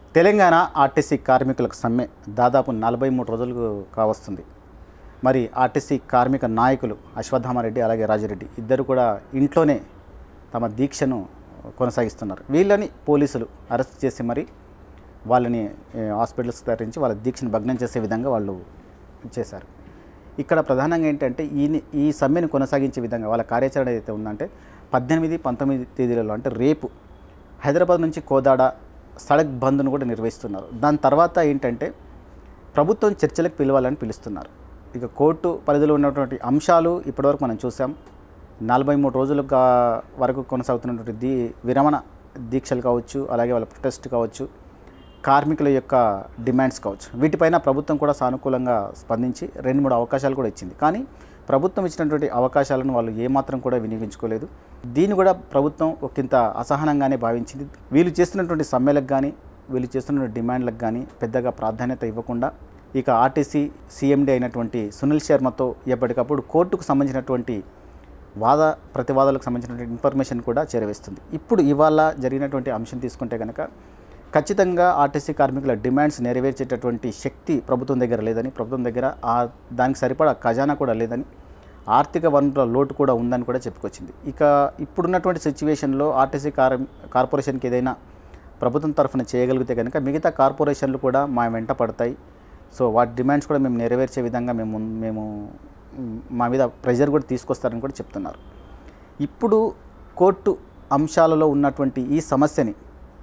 Telangana RTC కార్మికులకు సమ్మె దాదాపు నలభై మూడు రోజులకు కావస్తుంది మరి ఆర్టీసీ కార్మిక నాయకులు అశ్వత్థామారెడ్డి అలాగే రాజిరెడ్డి ఇద్దరు కూడా ఇంట్లోనే తమ దీక్షను కొనసాగిస్తున్నారు వీళ్ళని పోలీసులు అరెస్ట్ చేసి మరి వాళ్ళని ఏ, హాస్పిటల్స్ తరలించి వాళ్ళ దీక్షను భగ్నం చేసే విధంగా వాళ్ళు చేశారు ఇక్కడ ప్రధానంగా ఏంటంటే ఈ ఈ సమ్మెను కొనసాగించే విధంగా వాళ్ళ కార్యాచరణ ఏదైతే ఉందంటే పద్దెనిమిది పంతొమ్మిది తేదీలలో అంటే రేపు హైదరాబాద్ నుంచి కోదాడ సడక్ బంద్ను కూడా నిర్వహిస్తున్నారు దాని తర్వాత ఏంటంటే ప్రభుత్వం చర్చలకు పిలవాలని పిలుస్తున్నారు ఇక కోర్టు పరిధిలో ఉన్నటువంటి అంశాలు ఇప్పటివరకు మనం చూసాం నలభై మూడు రోజులుగా వరకు కొనసాగుతున్నటువంటి దీ విరమణ దీక్షలు కావచ్చు అలాగే వాళ్ళ ప్రొటెస్ట్ కావచ్చు కార్మికుల యొక్క డిమాండ్స్ కావచ్చు వీటిపైన ప్రభుత్వం కూడా సానుకూలంగా స్పందించి రెండు మూడు అవకాశాలు కూడా ఇచ్చింది కానీ ప్రభుత్వం ఇచ్చినటువంటి అవకాశాలను వాళ్ళు ఏమాత్రం కూడా వినియోగించుకోలేదు దీన్ని కూడా ప్రభుత్వం ఒకంత అసహనంగానే భావించింది వీళ్ళు చేస్తున్నటువంటి సమ్మెలకు కానీ వీళ్ళు చేస్తున్నటువంటి డిమాండ్లకు కానీ పెద్దగా ప్రాధాన్యత ఇవ్వకుండా ఇక ఆర్టీసీ సీఎండీ అయినటువంటి సునీల్ శర్మతో ఎప్పటికప్పుడు కోర్టుకు సంబంధించినటువంటి వాద ప్రతివాదాలకు సంబంధించినటువంటి ఇన్ఫర్మేషన్ కూడా చేరవేస్తుంది ఇప్పుడు ఇవాళ జరిగినటువంటి అంశం తీసుకుంటే కనుక ఖచ్చితంగా ఆర్టీసీ కార్మికుల డిమాండ్స్ నెరవేర్చేటటువంటి శక్తి ప్రభుత్వం దగ్గర లేదని ప్రభుత్వం దగ్గర ఆ దానికి సరిపడా ఖజానా కూడా లేదని ఆర్థిక వనరుల లోటు కూడా ఉందని కూడా చెప్పుకొచ్చింది ఇక ఇప్పుడున్నటువంటి సిచ్యువేషన్లో ఆర్టీసీ కార్ కార్పొరేషన్కి ఏదైనా ప్రభుత్వం తరఫున చేయగలిగితే కనుక మిగతా కార్పొరేషన్లు కూడా మా వెంట పడతాయి సో వాటి డిమాండ్స్ కూడా మేము నెరవేర్చే విధంగా మేము మేము మ్, మా మీద ప్రెషర్ కూడా తీసుకొస్తారని కూడా చెప్తున్నారు ఇప్పుడు కోర్టు అంశాలలో ఉన్నటువంటి ఈ సమస్యని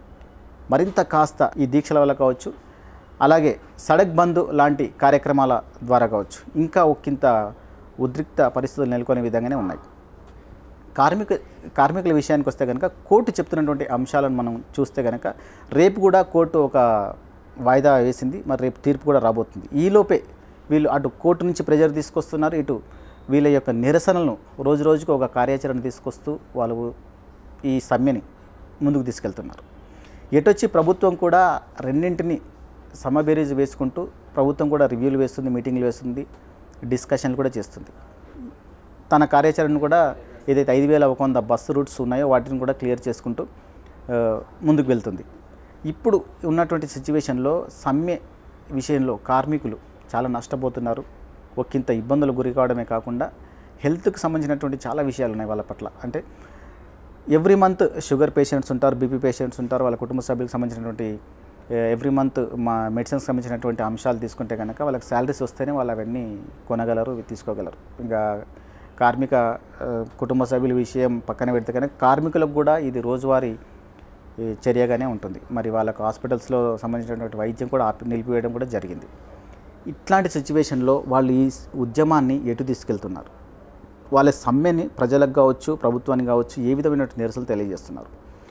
మరింత కాస్త ఈ దీక్షల వల్ల కావచ్చు అలాగే సడక్ బంద్ లాంటి కార్యక్రమాల ద్వారా కావచ్చు ఇంకా ఒకంత ఉద్రిక్త పరిస్థితులు నెలకొనే విధంగానే ఉన్నాయి కార్మిక కార్మికుల విషయానికి వస్తే కనుక కోర్టు చెప్తున్నటువంటి అంశాలను మనం చూస్తే కనుక రేపు కూడా కోర్టు ఒక వాయిదా వేసింది మరి రేపు తీర్పు కూడా రాబోతుంది ఈలోపే వీళ్ళు అటు కోర్టు నుంచి ప్రెజర్ తీసుకొస్తున్నారు ఇటు వీళ్ళ యొక్క నిరసనలను రోజు రోజుకు ఒక కార్యాచరణ తీసుకొస్తూ వాళ్ళు ఈ సమ్మెని ముందుకు తీసుకెళ్తున్నారు ఎటొచ్చి ప్రభుత్వం కూడా రెండింటిని సమబేరీజ్ వేసుకుంటూ ప్రభుత్వం కూడా రివ్యూలు వేస్తుంది మీటింగ్లు వేస్తుంది డిస్కషన్లు కూడా చేస్తుంది తన కార్యాచరణను కూడా ఏదైతే ఐదు వేల ఒక వంద బస్సు రూట్స్ ఉన్నాయో వాటిని కూడా క్లియర్ చేసుకుంటూ ఆ, ముందుకు వెళ్తుంది ఇప్పుడు ఉన్నటువంటి సిచ్యువేషన్లో సమ్మె విషయంలో కార్మికులు చాలా నష్టపోతున్నారు ఒకంత ఇబ్బందులు గురి కావడమే కాకుండా హెల్త్కి సంబంధించినటువంటి చాలా విషయాలు ఉన్నాయి వాళ్ళ పట్ల అంటే ఎవ్రీ మంత్ షుగర్ పేషెంట్స్ ఉంటారు బీపీ పేషెంట్స్ ఉంటారు వాళ్ళ కుటుంబ సభ్యులకు సంబంధించినటువంటి ఎవ్రీ మంత్ మా మెడిసిన్స్ సంబంధించినటువంటి అంశాలు తీసుకుంటే కనుక వాళ్ళకి శాలరీస్ వస్తేనే వాళ్ళు అవన్నీ కొనగలరు తీసుకోగలరు ఇంకా కార్మిక ఆ, కుటుంబ సభ్యుల విషయం పక్కన పెడితే కనుక కార్మికులకు కూడా ఇది రోజువారీ ఈ, చర్యగానే ఉంటుంది మరి వాళ్ళకు హాస్పిటల్స్లో సంబంధించినటువంటి వైద్యం కూడా ఆపి నిలిపివేయడం కూడా జరిగింది ఇట్లాంటి సిచ్యువేషన్లో వాళ్ళు ఈ ఉద్యమాన్ని ఎటు తీసుకెళ్తున్నారు వాళ్ళ సమ్మెని ప్రజలకు కావచ్చు ప్రభుత్వానికి కావచ్చు ఏ విధమైన నిరసనలు తెలియజేస్తున్నారు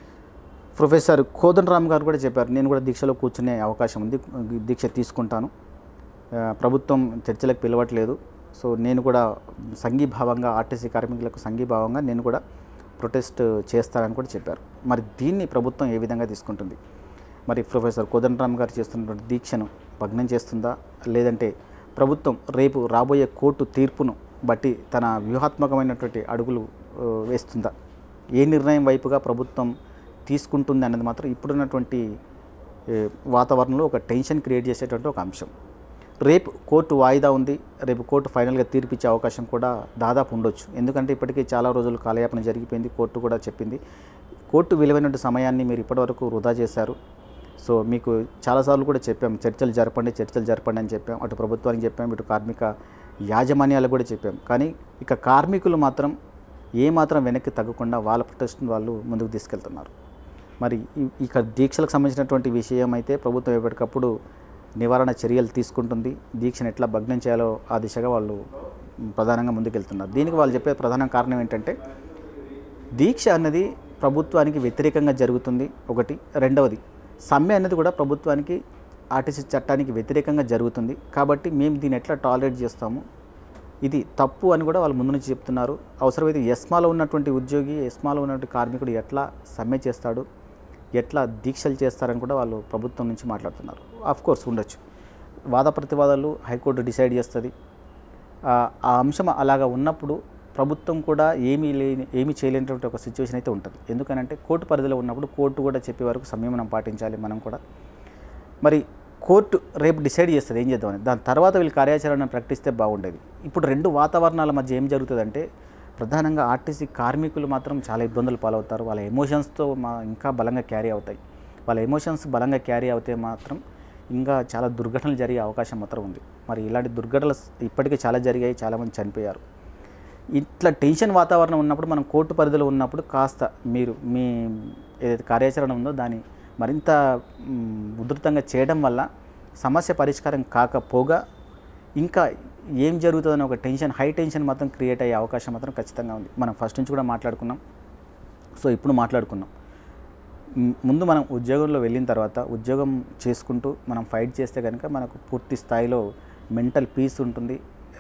ప్రొఫెసర్ కోదండ రామ్ గారు కూడా చెప్పారు నేను కూడా దీక్షలో కూర్చునే అవకాశం ఉంది దీక్ష తీసుకుంటాను ఆ, ప్రభుత్వం చర్చలకు పిలవట్లేదు సో నేను కూడా సంఘీభావంగా ఆర్టీసీ కార్మికులకు సంఘీభావంగా నేను కూడా ప్రొటెస్ట్ చేస్తానని కూడా చెప్పారు మరి దీన్ని ప్రభుత్వం ఏ విధంగా తీసుకుంటుంది మరి ప్రొఫెసర్ కోదండరామ్ గారు చేస్తున్నటువంటి దీక్షను భగ్నం చేస్తుందా లేదంటే ప్రభుత్వం రేపు రాబోయే కోర్టు తీర్పును బట్టి తన వ్యూహాత్మకమైనటువంటి అడుగులు ఆ, వేస్తుందా ఏ నిర్ణయం వైపుగా ప్రభుత్వం తీసుకుంటుంది అన్నది మాత్రం ఇప్పుడున్నటువంటి ఏ, వాతావరణంలో ఒక టెన్షన్ క్రియేట్ చేసేటువంటి ఒక అంశం రేపు కోర్టు వాయిదా ఉంది రేపు కోర్టు ఫైనల్గా తీర్పిచ్చే అవకాశం కూడా దాదాపు ఉండొచ్చు ఎందుకంటే ఇప్పటికీ చాలా రోజులు కాలయాపన జరిగిపోయింది కోర్టు కూడా చెప్పింది కోర్టు విలువైన సమయాన్ని మీరు ఇప్పటివరకు వృధా చేశారు సో మీకు చాలాసార్లు కూడా చెప్పాం చర్చలు జరపండి చర్చలు జరపండి అని చెప్పాం అటు ప్రభుత్వానికి చెప్పాం ఇటు కార్మిక యాజమాన్యాలకు కూడా చెప్పాం కానీ ఇక కార్మికులు మాత్రం ఏ మాత్రం వెనక్కి తగ్గకుండా వాళ్ళ ప్రొటెస్ట్ని వాళ్ళు ముందుకు తీసుకెళ్తున్నారు మరి ఈ- ఇక దీక్షలకు సంబంధించినటువంటి విషయం అయితే ప్రభుత్వం ఎప్పటికప్పుడు నివారణ చర్యలు తీసుకుంటుంది దీక్షను ఎట్లా భగ్నం చేయాలో ఆ దిశగా వాళ్ళు ప్రధానంగా ముందుకెళ్తున్నారు దీనికి వాళ్ళు చెప్పే ప్రధాన కారణం ఏంటంటే దీక్ష అన్నది ప్రభుత్వానికి వ్యతిరేకంగా జరుగుతుంది ఒకటి రెండవది సమ్మె అన్నది కూడా ప్రభుత్వానికి ఆర్టీసీ చట్టానికి వ్యతిరేకంగా జరుగుతుంది కాబట్టి మేము దీన్ని ఎట్లా టాలరేట్ చేస్తాము ఇది తప్పు అని కూడా వాళ్ళు ముందు నుంచి చెప్తున్నారు అవసరమైతే ఎస్మాలో ఉన్నటువంటి ఉద్యోగి ఎస్మాలో ఉన్నటువంటి కార్మికుడు ఎట్లా సమ్మె చేస్తాడు ఎట్లా దీక్షలు చేస్తారని కూడా వాళ్ళు ప్రభుత్వం నుంచి మాట్లాడుతున్నారు ఆఫ్ కోర్స్ ఉండొచ్చు వాద ప్రతివాదాలు హైకోర్టు డిసైడ్ చేస్తుంది ఆ ఆ అంశం అలాగా ఉన్నప్పుడు ప్రభుత్వం కూడా ఏమీ లేని ఏమీ చేయలేనటువంటి ఒక సిచ్యువేషన్ అయితే ఉంటుంది ఎందుకనంటే కోర్టు పరిధిలో ఉన్నప్పుడు కోర్టు కూడా చెప్పే వరకు సంయమనం పాటించాలి మనం కూడా మరి కోర్టు రేపు డిసైడ్ చేస్తుంది ఏం చేద్దామని దాని తర్వాత వీళ్ళు కార్యాచరణ ప్రకటిస్తే బాగుండేది ఇప్పుడు రెండు వాతావరణాల మధ్య ఏం జరుగుతుందంటే ప్రధానంగా ఆర్టీసీ కార్మికులు మాత్రం చాలా ఇబ్బందులు పాలవుతారు వాళ్ళ ఎమోషన్స్తో మా ఇంకా బలంగా క్యారీ అవుతాయి వాళ్ళ ఎమోషన్స్ బలంగా క్యారీ అవుతే మాత్రం ఇంకా చాలా దుర్ఘటనలు జరిగే అవకాశం మాత్రం ఉంది మరి ఇలాంటి దుర్ఘటనలు ఇప్పటికే చాలా జరిగాయి చాలామంది చనిపోయారు ఇట్లా టెన్షన్ వాతావరణం ఉన్నప్పుడు మనం కోర్టు పరిధిలో ఉన్నప్పుడు కాస్త మీరు మీ ఏదైతే కార్యాచరణ ఉందో దాన్ని మరింత మ్, ఉధృతంగా చేయడం వల్ల సమస్య పరిష్కారం కాకపోగా ఇంకా ఏం జరుగుతుందని ఒక టెన్షన్ హై టెన్షన్ మాత్రం క్రియేట్ అయ్యే అవకాశం మాత్రం ఖచ్చితంగా ఉంది మనం ఫస్ట్ నుంచి కూడా మాట్లాడుకున్నాం సో ఇప్పుడు మాట్లాడుకున్నాం మ్, ముందు మనం ఉద్యోగంలో వెళ్ళిన తర్వాత ఉద్యోగం చేసుకుంటూ మనం ఫైట్ చేస్తే కనుక మనకు పూర్తి స్థాయిలో మెంటల్ పీస్ ఉంటుంది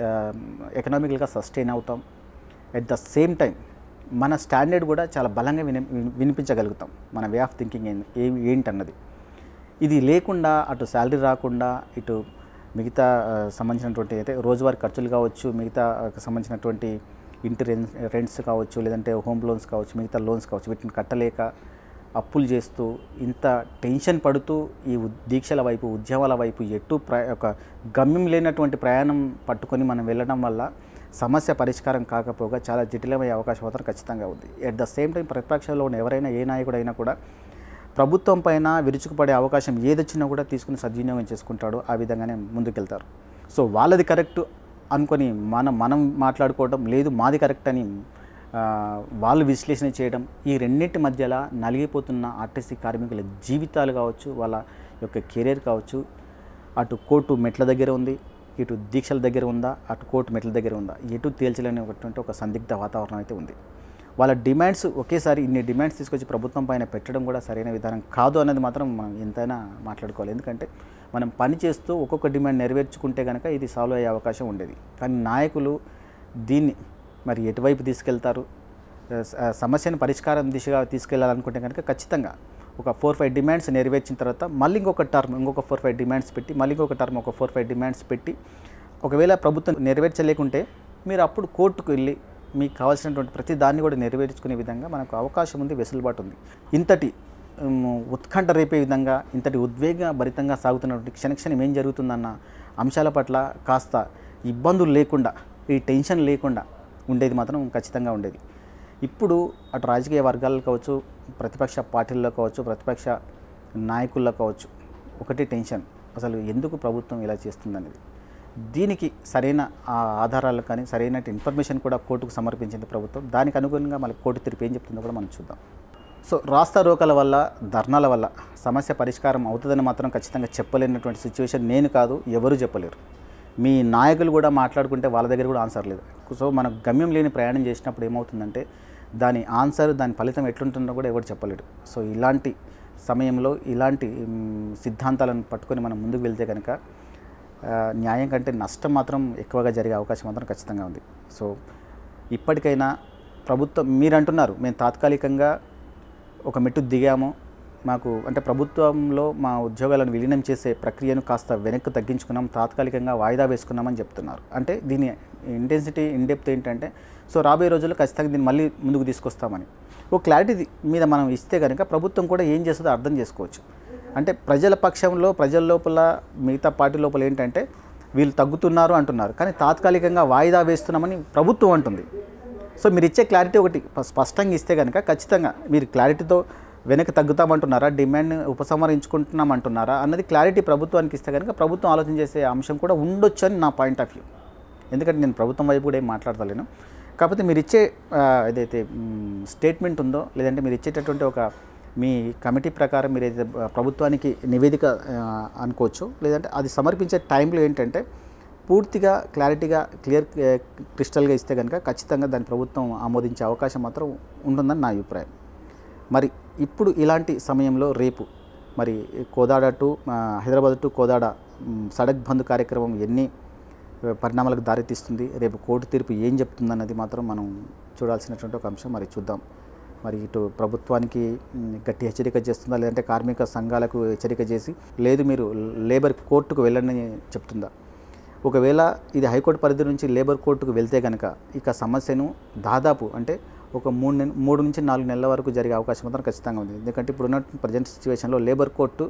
ఎకనామికల్గా సస్టైన్ అవుతాం ఎట్ ద సేమ్ టైం మన స్టాండర్డ్ కూడా చాలా బలంగా విని విని- వినిపించగలుగుతాం మన వే ఆఫ్ థింకింగ్ ఏం ఏం- ఏంటన్నది ఇది లేకుండా అటు శాలరీ రాకుండా ఇటు మిగతా ఆ, సంబంధించినటువంటి అయితే రోజువారీ ఖర్చులు కావచ్చు మిగతా ఆ, సంబంధించినటువంటి ఇంటి రెంట్స్ రెంట్స్ కావచ్చు లేదంటే హోమ్ లోన్స్ కావచ్చు మిగతా లోన్స్ కావచ్చు వీటిని కట్టలేక అప్పులు చేస్తూ ఇంత టెన్షన్ పడుతూ ఈ ఉద్- దీక్షల వైపు ఉద్యమాల వైపు ఎటు ప్ర ఒక గమ్యం లేనటువంటి ప్రయాణం పట్టుకొని మనం వెళ్ళడం వల్ల సమస్య పరిష్కారం కాకపోగా చాలా జటిలమయ్యే అవకాశం మాత్రం ఖచ్చితంగా ఉంది ఎట్ ద సేమ్ టైం ప్రతిపక్షంలో ఉన్న ఎవరైనా ఏ నాయకుడు అయినా కూడా ప్రభుత్వం పైన విరుచుకుపడే అవకాశం ఏదొచ్చినా కూడా తీసుకుని సద్వినియోగం చేసుకుంటాడు ఆ విధంగానే ముందుకెళ్తారు సో వాళ్ళది కరెక్ట్ అనుకొని మనం మనం మాట్లాడుకోవడం లేదు మాది కరెక్ట్ అని ఆ, వాళ్ళు విశ్లేషణ చేయడం ఈ రెండింటి మధ్యలో నలిగిపోతున్న ఆర్టీసీ కార్మికుల జీవితాలు కావచ్చు వాళ్ళ యొక్క కెరీర్ కావచ్చు అటు కోర్టు మెట్ల దగ్గర ఉంది ఇటు దీక్షల దగ్గర ఉందా అటు కోర్టు మెట్ల దగ్గర ఉందా ఎటు తేల్చలేనటువంటి ఒక సందిగ్ధ వాతావరణం అయితే ఉంది వాళ్ళ డిమాండ్స్ ఒకేసారి ఇన్ని డిమాండ్స్ తీసుకొచ్చి ప్రభుత్వం పైన పెట్టడం కూడా సరైన విధానం కాదు అనేది మాత్రం మనం ఎంతైనా మాట్లాడుకోవాలి ఎందుకంటే మనం పని చేస్తూ ఒక్కొక్క డిమాండ్ నెరవేర్చుకుంటే కనుక ఇది సాల్వ్ అయ్యే అవకాశం ఉండేది కానీ నాయకులు దీన్ని మరి ఎటువైపు తీసుకెళ్తారు స- సమస్యను పరిష్కారం దిశగా తీసుకెళ్లాలనుకుంటే కనుక ఖచ్చితంగా ఒక ఫోర్ ఫైవ్ డిమాండ్స్ నెరవేర్చిన తర్వాత మళ్ళీ ఇంకొక టర్మ్ ఇంకొక ఫోర్ ఫైవ్ డిమాండ్స్ పెట్టి మళ్ళీ ఇంకొక టర్మ్ ఒక ఫోర్ ఫైవ్ డిమాండ్స్ పెట్టి ఒకవేళ ప్రభుత్వం నెరవేర్చలేకుంటే మీరు అప్పుడు కోర్టుకు వెళ్ళి మీకు కావాల్సినటువంటి ప్రతి దాన్ని కూడా నెరవేర్చుకునే విధంగా మనకు అవకాశం ఉంది వెసులుబాటు ఉంది ఇంతటి ఉమ్, ఉత్కంఠ రేపే విధంగా ఇంతటి ఉద్వేగ భరితంగా సాగుతున్నటువంటి క్షణక్షణం ఏం జరుగుతుందన్న అంశాల పట్ల కాస్త ఇబ్బందులు లేకుండా ఈ టెన్షన్ లేకుండా ఉండేది మాత్రం ఖచ్చితంగా ఉండేది ఇప్పుడు అటు రాజకీయ వర్గాల్లో కావచ్చు ప్రతిపక్ష పార్టీల్లో కావచ్చు ప్రతిపక్ష నాయకుల్లో కావచ్చు ఒకటి టెన్షన్ అసలు ఎందుకు ప్రభుత్వం ఇలా చేస్తుందనేది దీనికి సరైన ఆ ఆధారాలు కానీ సరైన ఇన్ఫర్మేషన్ కూడా కోర్టుకు సమర్పించింది ప్రభుత్వం దానికి అనుగుణంగా మళ్ళీ కోర్టు తీర్పు ఏం చెప్తుందో కూడా మనం చూద్దాం సో రాస్తా రోకల వల్ల ధర్నాల వల్ల సమస్య పరిష్కారం అవుతుందని మాత్రం ఖచ్చితంగా చెప్పలేనటువంటి సిచ్యువేషన్ నేను కాదు ఎవరు చెప్పలేరు మీ నాయకులు కూడా మాట్లాడుకుంటే వాళ్ళ దగ్గర కూడా ఆన్సర్ లేదు సో మనం గమ్యం లేని ప్రయాణం చేసినప్పుడు ఏమవుతుందంటే దాని ఆన్సర్ దాని ఫలితం ఎట్లుంటుందో కూడా ఎవరు చెప్పలేడు సో ఇలాంటి సమయంలో ఇలాంటి మ్, సిద్ధాంతాలను పట్టుకొని మనం ముందుకు వెళ్తే కనుక ఆ, న్యాయం కంటే నష్టం మాత్రం ఎక్కువగా జరిగే అవకాశం మాత్రం ఖచ్చితంగా ఉంది సో ఇప్పటికైనా ప్రభుత్వం మీరు అంటున్నారు మేము తాత్కాలికంగా ఒక మెట్టు దిగాము మాకు అంటే ప్రభుత్వంలో మా ఉద్యోగాలను విలీనం చేసే ప్రక్రియను కాస్త వెనక్కి తగ్గించుకున్నాం తాత్కాలికంగా వాయిదా వేసుకున్నామని చెప్తున్నారు అంటే దీని ఇంటెన్సిటీ ఇండెప్త్ ఏంటంటే సో రాబోయే రోజుల్లో ఖచ్చితంగా దీన్ని మళ్ళీ ముందుకు తీసుకొస్తామని ఓ క్లారిటీ మీద మనం ఇస్తే కనుక ప్రభుత్వం కూడా ఏం చేస్తుందో అర్థం చేసుకోవచ్చు అంటే ప్రజల పక్షంలో ప్రజల లోపల మిగతా పార్టీ లోపల ఏంటంటే వీళ్ళు తగ్గుతున్నారు అంటున్నారు కానీ తాత్కాలికంగా వాయిదా వేస్తున్నామని ప్రభుత్వం అంటుంది సో మీరు ఇచ్చే క్లారిటీ ఒకటి ప- స్పష్టంగా ఇస్తే కనుక ఖచ్చితంగా మీరు క్లారిటీతో వెనక్కి తగ్గుతామంటున్నారా డిమాండ్ ఉపసంహరించుకుంటున్నామంటున్నారా అన్నది క్లారిటీ ప్రభుత్వానికి ఇస్తే కనుక ప్రభుత్వం ఆలోచన చేసే అంశం కూడా ఉండొచ్చు అని నా పాయింట్ ఆఫ్ వ్యూ ఎందుకంటే నేను ప్రభుత్వం వైపు కూడా ఏం మాట్లాడతలేను కాకపోతే మీరు ఇచ్చే ఆ, ఏదైతే స్టేట్మెంట్ ఉందో లేదంటే మీరు ఇచ్చేటటువంటి ఒక మీ కమిటీ ప్రకారం మీరు ఏదైతే ఆ, ప్రభుత్వానికి నివేదిక ఆ, అనుకోవచ్చు లేదంటే అది సమర్పించే టైంలో ఏంటంటే పూర్తిగా క్లారిటీగా క్లియర్ క్రిస్టల్గా ఇస్తే కనుక ఖచ్చితంగా దాని ప్రభుత్వం ఆమోదించే అవకాశం మాత్రం ఉంటుందని నా అభిప్రాయం మరి ఇప్పుడు ఇలాంటి సమయంలో రేపు మరి కోదాడ టు ఆ, హైదరాబాద్ టు కోదాడ మ్, సడక్ బంద్ కార్యక్రమం ఎన్ని ఆ, పరిణామాలకు దారితీస్తుంది రేపు కోర్టు తీర్పు ఏం చెప్తుందన్నది మాత్రం మనం చూడాల్సినటువంటి ఒక అంశం మరి చూద్దాం మరి ఇటు ప్రభుత్వానికి మ్, గట్టి హెచ్చరిక చేస్తుందా లేదంటే కార్మిక సంఘాలకు హెచ్చరిక చేసి లేదు మీరు లేబర్ కోర్టుకు వెళ్ళండి అని చెప్తుందా ఒకవేళ ఇది హైకోర్టు పరిధి నుంచి లేబర్ కోర్టుకు వెళ్తే కనుక ఇక సమస్యను దాదాపు అంటే ఒక మూడు నెల మూడు నుంచి నాలుగు నెలల వరకు జరిగే అవకాశం మాత్రం ఖచ్చితంగా ఉంది ఎందుకంటే ఇప్పుడు ఉన్న ప్రజెంట్ సిచ్యువేషన్లో లేబర్ కోర్టు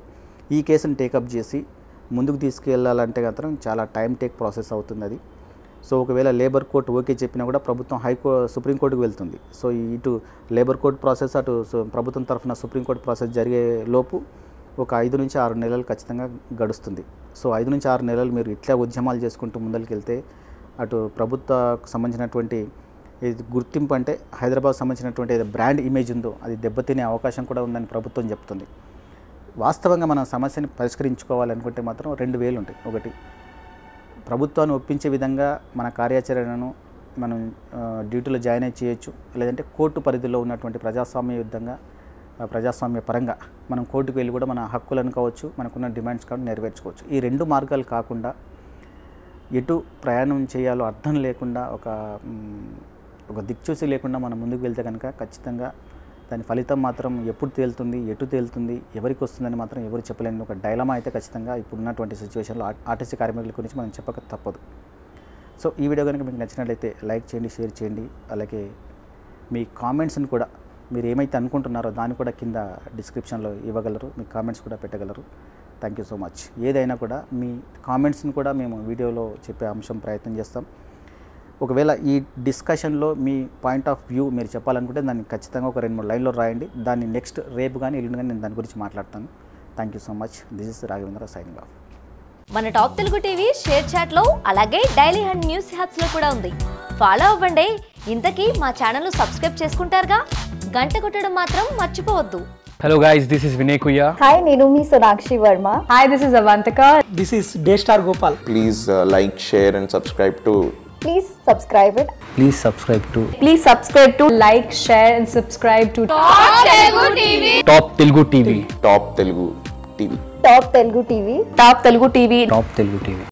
ఈ కేసుని టేకప్ చేసి ముందుకు తీసుకెళ్ళాలంటే మాత్రం చాలా టైం టేక్ ప్రాసెస్ అవుతుంది అది సో ఒకవేళ లేబర్ కోర్టు ఓకే చెప్పినా కూడా ప్రభుత్వం హైకో సుప్రీంకోర్టుకు వెళ్తుంది సో ఇటు లేబర్ కోర్టు ప్రాసెస్ అటు సు- ప్రభుత్వం తరఫున సుప్రీంకోర్టు ప్రాసెస్ జరిగే లోపు ఒక ఐదు నుంచి ఆరు నెలలు ఖచ్చితంగా గడుస్తుంది సో ఐదు నుంచి ఆరు నెలలు మీరు ఇట్లా ఉద్యమాలు చేసుకుంటూ ముందరికి వెళ్తే అటు ప్రభుత్వకు సంబంధించినటువంటి ఇది గుర్తింపు అంటే హైదరాబాద్ సంబంధించినటువంటి ఏదో బ్రాండ్ ఇమేజ్ ఉందో అది దెబ్బతినే అవకాశం కూడా ఉందని ప్రభుత్వం చెప్తుంది వాస్తవంగా మనం సమస్యని పరిష్కరించుకోవాలనుకుంటే మాత్రం రెండు వేలు ఉంటాయి ఒకటి ప్రభుత్వాన్ని ఒప్పించే విధంగా మన కార్యాచరణను మనం ఆ, డ్యూటీలో జాయిన్ అయి చేయొచ్చు లేదంటే కోర్టు పరిధిలో ఉన్నటువంటి ప్రజాస్వామ్యయుద్ధంగా ఆ, ప్రజాస్వామ్య పరంగా మనం కోర్టుకు వెళ్ళి కూడా మన హక్కులను కావచ్చు మనకున్న డిమాండ్స్ కావచ్చు నెరవేర్చుకోవచ్చు ఈ రెండు మార్గాలు కాకుండా ఎటు ప్రయాణం చేయాలో అర్థం లేకుండా ఒక మ్, ఒక దిక్చూసి లేకుండా మనం ముందుకు వెళ్తే కనుక ఖచ్చితంగా దాని ఫలితం మాత్రం ఎప్పుడు తేలుతుంది ఎటు తేలుతుంది ఎవరికి వస్తుందని మాత్రం ఎవరు చెప్పలేని ఒక డైలమా అయితే ఖచ్చితంగా ఇప్పుడు ఉన్నటువంటి సిచ్యువేషన్లో ఆర్టీసీ కార్మికుల గురించి మనం చెప్పక తప్పదు సో ఈ వీడియో కనుక మీకు నచ్చినట్లయితే లైక్ చేయండి షేర్ చేయండి అలాగే మీ కామెంట్స్ని కూడా మీరు ఏమైతే అనుకుంటున్నారో దాన్ని కూడా కింద డిస్క్రిప్షన్లో ఇవ్వగలరు మీ కామెంట్స్ కూడా పెట్టగలరు థ్యాంక్ యూ సో మచ్ ఏదైనా కూడా మీ కామెంట్స్ని కూడా మేము వీడియోలో చెప్పే అంశం ప్రయత్నం చేస్తాం ఒకవేళ ఈ డిస్కషన్లో మీ పాయింట్ ఆఫ్ వ్యూ మీరు చెప్పాలనుకుంటే దాన్ని ఖచ్చితంగా ఒక రెండు మూడు లైన్లో రాయండి దాన్ని నెక్స్ట్ రేపు కానీ ఎల్లుండి కానీ నేను దాని గురించి మాట్లాడతాను thank you so much this is Raghavendra signing off మన top Telugu TV ShareChat లో అలాగే డైలీ హండ్ న్యూస్ హ్యాప్స్ లో కూడా ఉంది ఫాలో అవ్వండి ఇంతకీ మా ఛానల్ సబ్స్క్రైబ్ చేసుకుంటారుగా గంట కొట్టడం మాత్రం మర్చిపోవద్దు Hello guys, this is Vinay Kuya. Hi నేను మీ Sonakshi Varma Hi, this is Avantika. This is Daystar Gopal. please uh, like, share, and subscribe to please subscribe it Please subscribe to Please subscribe to like, share, and subscribe to Top Telugu TV. Top Telugu TV. Top Telugu TV Top Telugu TV. Top Telugu TV.